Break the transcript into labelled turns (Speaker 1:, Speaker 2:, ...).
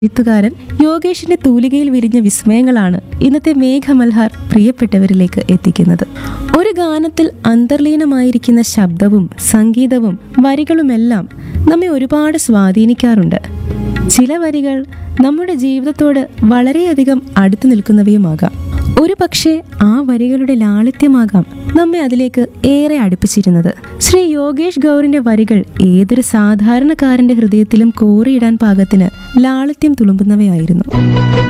Speaker 1: എഴുത്തുകാരൻ യോഗേഷിന്റെ തൂലികയിൽ വിരിഞ്ഞ വിസ്മയങ്ങളാണ് ഇന്നത്തെ മേഘമൽഹാർ പ്രിയപ്പെട്ടവരിലേക്ക് എത്തിക്കുന്നത് ഒരു ഗാനത്തിൽ അന്തർലീനമായിരിക്കുന്ന ശബ്ദവും സംഗീതവും വരികളുമെല്ലാം നമ്മെ ഒരുപാട് സ്വാധീനിക്കാറുണ്ട് ചില വരികൾ നമ്മുടെ ജീവിതത്തോട് വളരെയധികം അടുത്തു നിൽക്കുന്നവയുമാകാം ഒരു പക്ഷേ ആ വരികളുടെ ലാളിത്യമാകാം നമ്മെ അതിലേക്ക് ഏറെ അടുപ്പിച്ചിരുന്നത് ശ്രീ യോഗേഷ് ഗൗറിന്റെ വരികൾ ഏതൊരു സാധാരണക്കാരന്റെ ഹൃദയത്തിലും കോറിയിടാൻ പാകത്തിന് ലാളിത്യം തുളുമ്പുന്നവയായിരുന്നു